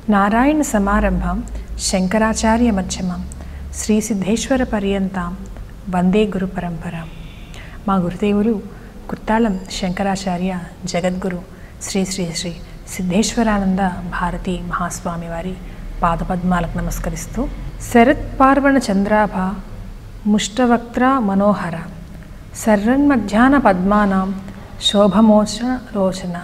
నారాయణ సమారంభం శంకరాచార్య మధ్యమం శ్రీ సిద్ధేశ్వర పర్యంతం వందే గురు పరంపర మా గురుదేవులు కుత్తాళం శంకరాచార్య జగద్గురు శ్రీ శ్రీ శ్రీ సిద్ధేశ్వరానంద భారతి మహాస్వామి వారి పాదపద్మాలకు నమస్కరిస్తూ శరత్ పార్వణ చంద్రాభ ముష్టవక్త్ర మనోహర సర్రన్మధ్యాహ్న పద్మానాం శోభమోచ రోచన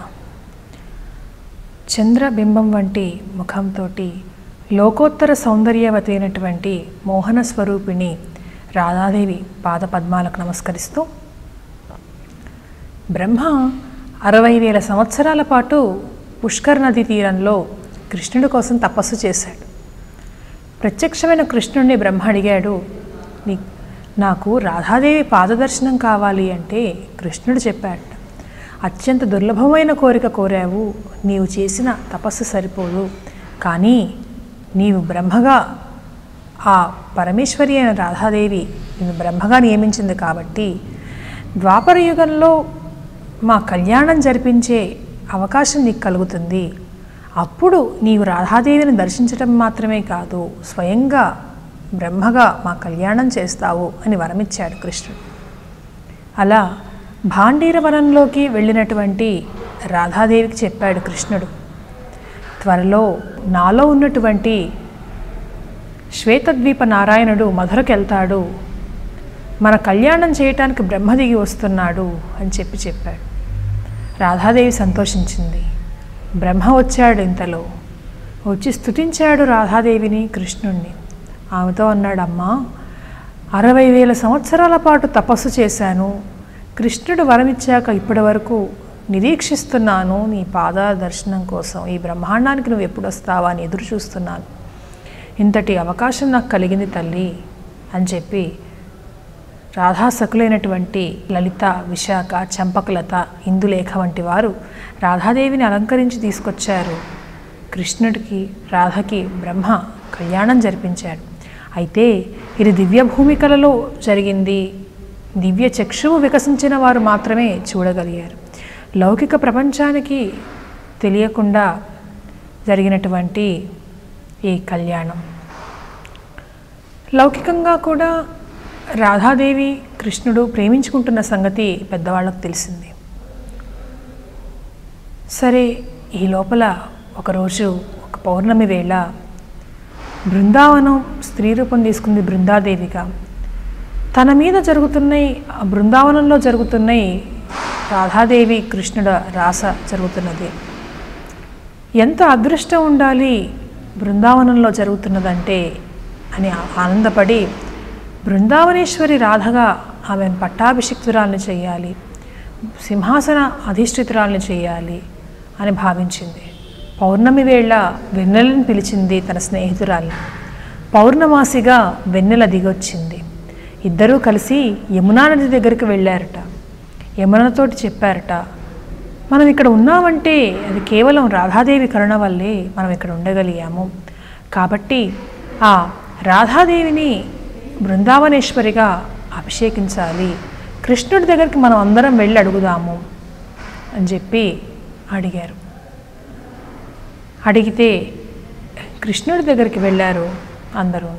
చంద్రబింబం వంటి ముఖంతో లోకోత్తర సౌందర్యవతి అయినటువంటి మోహన స్వరూపిణి రాధాదేవి పాద పద్మాలకు నమస్కరిస్తూ బ్రహ్మ అరవై వేల సంవత్సరాల పాటు పుష్కర్ నది తీరంలో కృష్ణుడి కోసం తపస్సు చేశాడు ప్రత్యక్షమైన కృష్ణుడిని బ్రహ్మ అడిగాడు నీ నాకు రాధాదేవి పాదదర్శనం కావాలి అంటే కృష్ణుడు చెప్పాడు అత్యంత దుర్లభమైన కోరిక కోరావు నీవు చేసిన తపస్సు సరిపోదు కానీ నీవు బ్రహ్మగా ఆ పరమేశ్వరి అయిన రాధాదేవి నేను బ్రహ్మగా నియమించింది కాబట్టి ద్వాపర యుగంలో మా కళ్యాణం జరిపించే అవకాశం నీకు కలుగుతుంది అప్పుడు నీవు రాధాదేవిని దర్శించడం మాత్రమే కాదు స్వయంగా బ్రహ్మగా మా కళ్యాణం చేస్తావు అని వరమిచ్చాడు కృష్ణుడు అలా భాండీరవనంలోకి వెళ్ళినటువంటి రాధాదేవికి చెప్పాడు కృష్ణుడు త్వరలో నాలో ఉన్నటువంటి శ్వేతద్వీప నారాయణుడు మధురకు వెళ్తాడు మన కళ్యాణం చేయటానికి బ్రహ్మ దిగి వస్తున్నాడు అని చెప్పి చెప్పాడు రాధాదేవి సంతోషించింది బ్రహ్మ వచ్చాడు ఇంతలో వచ్చి స్తుతించాడు రాధాదేవిని కృష్ణుణ్ణి ఆమెతో అన్నాడు అమ్మా అరవై వేల సంవత్సరాల పాటు తపస్సు చేశాను కృష్ణుడు వరమిచ్చాక ఇప్పటి వరకు నిరీక్షిస్తున్నాను నీ పాద దర్శనం కోసం ఈ బ్రహ్మాండానికి నువ్వు ఎప్పుడు వస్తావా అని ఎదురు చూస్తున్నాను ఇంతటి అవకాశం నాకు కలిగింది తల్లి అని చెప్పి రాధాసకులైనటువంటి లలిత విశాఖ చంపకలత ఇందులేఖ వంటి వారు రాధాదేవిని అలంకరించి తీసుకొచ్చారు కృష్ణుడికి రాధకి బ్రహ్మ కళ్యాణం జరిపించాడు అయితే ఇది దివ్య భూమికలలో జరిగింది దివ్య చక్షువు వికసించిన వారు మాత్రమే చూడగలిగారు లౌకిక ప్రపంచానికి తెలియకుండా జరిగినటువంటి ఈ కళ్యాణం లౌకికంగా కూడా రాధాదేవి కృష్ణుడు ప్రేమించుకుంటున్న సంగతి పెద్దవాళ్ళకు తెలిసింది సరే ఈ లోపల ఒకరోజు ఒక పౌర్ణమి వేళ బృందావనం స్త్రీ రూపం తీసుకుంది బృందాదేవిగా తన మీద జరుగుతున్నాయి ఆ బృందావనంలో జరుగుతున్నాయి రాధాదేవి కృష్ణుడ రాస జరుగుతున్నది ఎంత అదృష్టం ఉండాలి బృందావనంలో జరుగుతున్నదంటే అని ఆనందపడి బృందావనేశ్వరి రాధగా ఆమెను పట్టాభిషిక్తురాల్ని చేయాలి సింహాసన అధిష్ఠితురాల్ని చేయాలి అని భావించింది పౌర్ణమి వేళ వెన్నెలను పిలిచింది తన స్నేహితురాల్ని పౌర్ణమాసిగా వెన్నెల దిగొచ్చింది ఇద్దరూ కలిసి యమునా నది దగ్గరికి వెళ్ళారట యమునతోటి చెప్పారట మనం ఇక్కడ ఉన్నామంటే అది కేవలం రాధాదేవి కరుణ వల్లే మనం ఇక్కడ ఉండగలిగాము కాబట్టి ఆ రాధాదేవిని బృందావనేశ్వరిగా అభిషేకించాలి కృష్ణుడి దగ్గరికి మనం అందరం వెళ్ళి అడుగుదాము అని చెప్పి అడిగారు అడిగితే కృష్ణుడి దగ్గరికి వెళ్ళారు అందరూ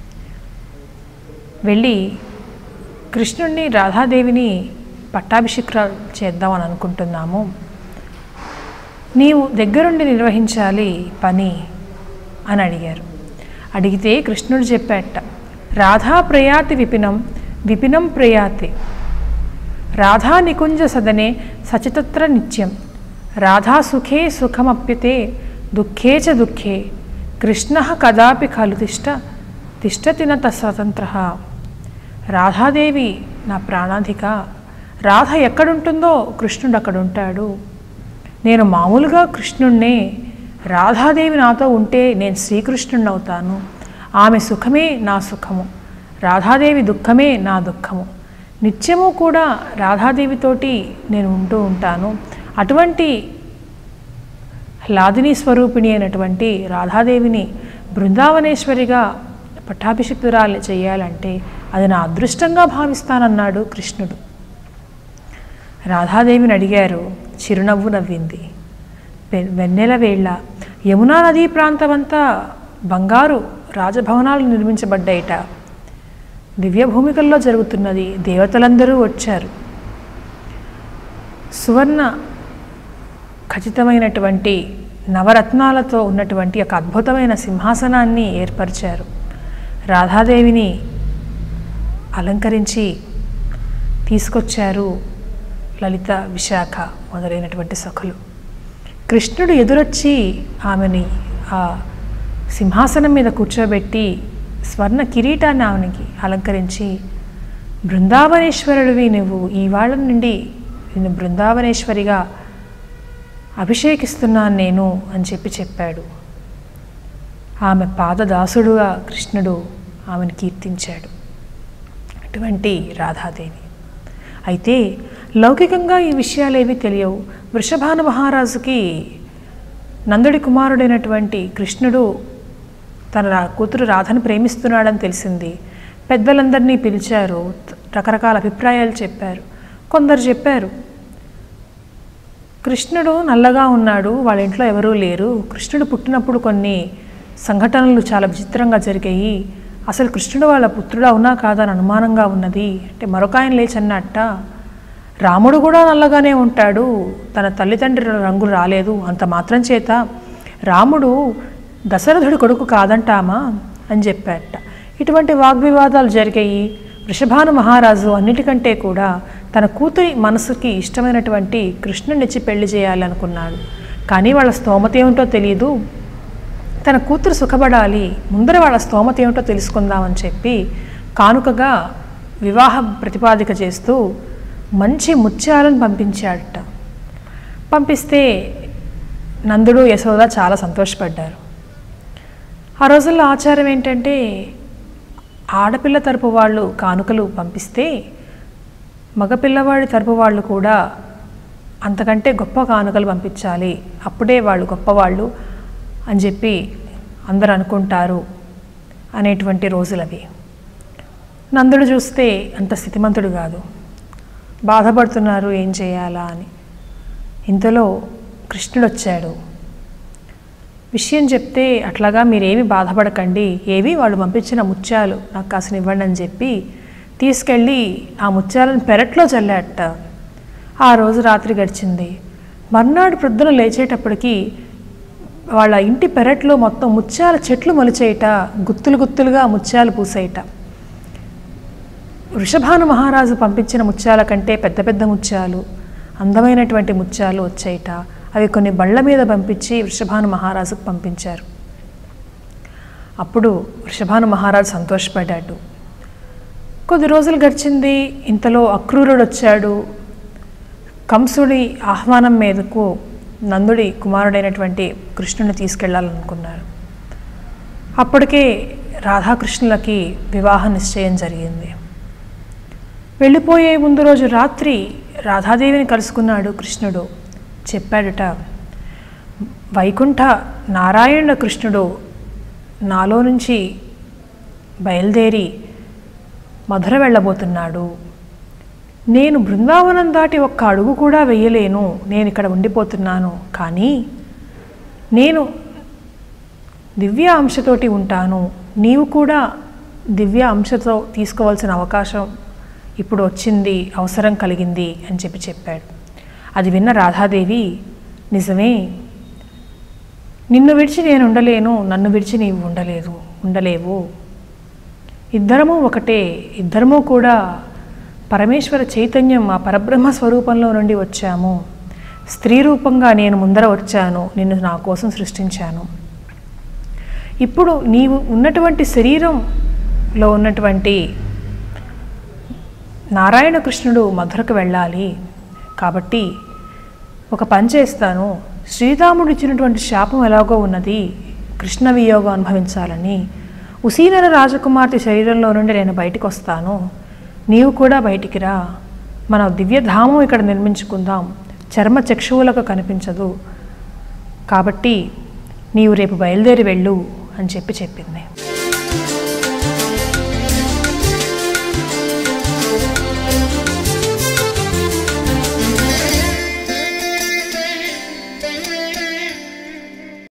వెళ్ళి కృష్ణుడిని రాధాదేవిని పట్టాభిషేక చేద్దామని అనుకుంటున్నాము నీవు దగ్గరుండి నిర్వహించాలి పని అని అడిగారు అడిగితే కృష్ణుడు చెప్పాట రాధా ప్రయాతి విపినం విపినం ప్రయాతి రాధా నికుంజ సదనే సచితత్ర నిత్యం రాధా సుఖే సుఖమప్యతే దుఃఖే చ దుఃఖే కృష్ణ కదాపి ఖలు తిష్ట తిష్టతిన స్వతంత్ర రాధాదేవి నా ప్రాణాధిక రాధ ఎక్కడుంటుందో కృష్ణుడు అక్కడ ఉంటాడు నేను మామూలుగా కృష్ణుణ్ణే రాధాదేవి నాతో ఉంటే నేను శ్రీకృష్ణుణ్ణి అవుతాను ఆమె సుఖమే నా సుఖము రాధాదేవి దుఃఖమే నా దుఃఖము నిత్యము కూడా రాధాదేవితోటి నేను ఉంటూ ఉంటాను అటువంటి లాదిని స్వరూపిణి అయినటువంటి రాధాదేవిని బృందావనేశ్వరిగా పట్టాభిషిక్తురాలు చేయాలంటే అది నా అదృష్టంగా భావిస్తానన్నాడు కృష్ణుడు రాధాదేవిని అడిగారు చిరునవ్వు నవ్వింది వె- వెన్నెల వేళ యమునా నదీ ప్రాంతమంతా బంగారు రాజభవనాలు నిర్మించబడ్డాయిట దివ్య భూమికల్లో జరుగుతున్నది దేవతలందరూ వచ్చారు సువర్ణ ఖచ్చితమైనటువంటి నవరత్నాలతో ఉన్నటువంటి ఒక అద్భుతమైన సింహాసనాన్ని ఏర్పరిచారు రాధాదేవిని అలంకరించి తీసుకొచ్చారు లలిత విశాఖ మొదలైనటువంటి సఖులు కృష్ణుడు ఎదురొచ్చి ఆమెని ఆ సింహాసనం మీద కూర్చోబెట్టి స్వర్ణ కిరీటాన్ని ఆమెనికి అలంకరించి బృందావనేశ్వరుడివి నువ్వు ఈ వాళ్ళ నుండి నేను బృందావనేశ్వరిగా అభిషేకిస్తున్నాను నేను అని చెప్పి చెప్పాడు ఆమె పాదదాసుడుగా కృష్ణుడు ఆమెను కీర్తించాడు అటువంటి రాధాదేవి అయితే లౌకికంగా ఈ విషయాలేవి తెలియవు వృషభాను మహారాజుకి నందుడి కుమారుడైనటువంటి కృష్ణుడు తన రా- కూతురు రాధను ప్రేమిస్తున్నాడని తెలిసింది పెద్దలందరినీ పిలిచారు రకరకాల అభిప్రాయాలు చెప్పారు కొందరు చెప్పారు కృష్ణుడు నల్లగా ఉన్నాడు వాళ్ళ ఇంట్లో ఎవరూ లేరు కృష్ణుడు పుట్టినప్పుడు కొన్ని సంఘటనలు చాలా విచిత్రంగా జరిగాయి అసలు కృష్ణుడు వాళ్ళ పుత్రుడు అవునా కాదని అనుమానంగా ఉన్నది అంటే మరొక ఆయన లేచన్నట్ట రాముడు కూడా నల్లగానే ఉంటాడు తన తల్లిదండ్రుల రంగు రాలేదు అంత మాత్రం చేత రాముడు దశరథుడి కొడుకు కాదంటామా అని చెప్పాట ఇటువంటి వాగ్వివాదాలు జరిగాయి వృషభాను మహారాజు అన్నిటికంటే కూడా తన కూతురి మనసుకి ఇష్టమైనటువంటి కృష్ణునిచ్చి పెళ్లి చేయాలనుకున్నాడు కానీ వాళ్ళ స్తోమత ఏమిటో తెలియదు తన కూతురు సుఖపడాలి ముందర వాళ్ళ స్తోమత ఏమిటో తెలుసుకుందామని చెప్పి కానుకగా వివాహ ప్రతిపాదిక చేస్తూ మంచి ముత్యాలను పంపించాడట పంపిస్తే నందుడు యశోద చాలా సంతోషపడ్డారు ఆ రోజుల్లో ఆచారం ఏంటంటే ఆడపిల్ల తరపు వాళ్ళు కానుకలు పంపిస్తే మగపిల్లవాడి తరపు వాళ్ళు కూడా అంతకంటే గొప్ప కానుకలు పంపించాలి అప్పుడే వాళ్ళు గొప్పవాళ్ళు అని చెప్పి అందరు అనుకుంటారు అనేటువంటి రోజులు అవి నందుడు చూస్తే అంత స్థితిమంతుడు కాదు బాధపడుతున్నారు ఏం చేయాలా అని ఇంతలో కృష్ణుడు వచ్చాడు విషయం చెప్తే అట్లాగా మీరేమి బాధపడకండి ఏవి వాళ్ళు పంపించిన ముత్యాలు నాకు కాసిన ఇవ్వండి అని చెప్పి తీసుకెళ్ళి ఆ ముత్యాలను పెరట్లో చల్లాట ఆ రోజు రాత్రి గడిచింది మర్నాడు ప్రొద్దున లేచేటప్పటికి వాళ్ళ ఇంటి పెరట్లో మొత్తం ముత్యాల చెట్లు మొలిచేయట గుత్తులు గుత్తులుగా ముత్యాలు పూసేయట వృషభాను మహారాజు పంపించిన ముత్యాల కంటే పెద్ద పెద్ద ముత్యాలు అందమైనటువంటి ముత్యాలు వచ్చాయిట అవి కొన్ని బళ్ళ మీద పంపించి వృషభాను మహారాజుకు పంపించారు అప్పుడు వృషభాను మహారాజు సంతోషపడ్డాడు కొద్ది రోజులు గడిచింది ఇంతలో అక్రూరుడు వచ్చాడు కంసుడి ఆహ్వానం మీదకు నందుడి కుమారుడైనటువంటి కృష్ణుని తీసుకెళ్లాలనుకున్నారు అప్పటికే రాధాకృష్ణులకి వివాహ నిశ్చయం జరిగింది వెళ్ళిపోయే ముందు రోజు రాత్రి రాధాదేవిని కలుసుకున్నాడు కృష్ణుడు చెప్పాడట వైకుంఠ నారాయణ కృష్ణుడు నాలో నుంచి బయలుదేరి మధుర వెళ్ళబోతున్నాడు నేను బృందావనం దాటి ఒక్క అడుగు కూడా వెయ్యలేను నేను ఇక్కడ ఉండిపోతున్నాను కానీ నేను దివ్య అంశతోటి ఉంటాను నీవు కూడా దివ్య అంశతో తీసుకోవాల్సిన అవకాశం ఇప్పుడు వచ్చింది అవసరం కలిగింది అని చెప్పి చెప్పాడు అది విన్న రాధాదేవి నిజమే నిన్ను విడిచి నేను ఉండలేను నన్ను విడిచి నీవు ఉండలేదు ఉండలేవు ఇద్దరము ఒకటే ఇద్దరము కూడా పరమేశ్వర చైతన్యం ఆ పరబ్రహ్మ స్వరూపంలో నుండి వచ్చాము స్త్రీ రూపంగా నేను ముందర వచ్చాను నిన్ను నా కోసం సృష్టించాను ఇప్పుడు నీవు ఉన్నటువంటి శరీరంలో ఉన్నటువంటి నారాయణ కృష్ణుడు మధురకు వెళ్ళాలి కాబట్టి ఒక పని చేస్తాను శ్రీరాముడు ఇచ్చినటువంటి శాపం ఎలాగో ఉన్నది కృష్ణ వియోగం అనుభవించాలని ఉసీనర రాజకుమార్తె శరీరంలో నుండి నేను బయటికి వస్తాను నీవు కూడా బయటికి రా మన దివ్యధామం ఇక్కడ నిర్మించుకుందాం చర్మ చక్షువులకు కనిపించదు కాబట్టి నీవు రేపు బయలుదేరి వెళ్ళు అని చెప్పి చెప్పింది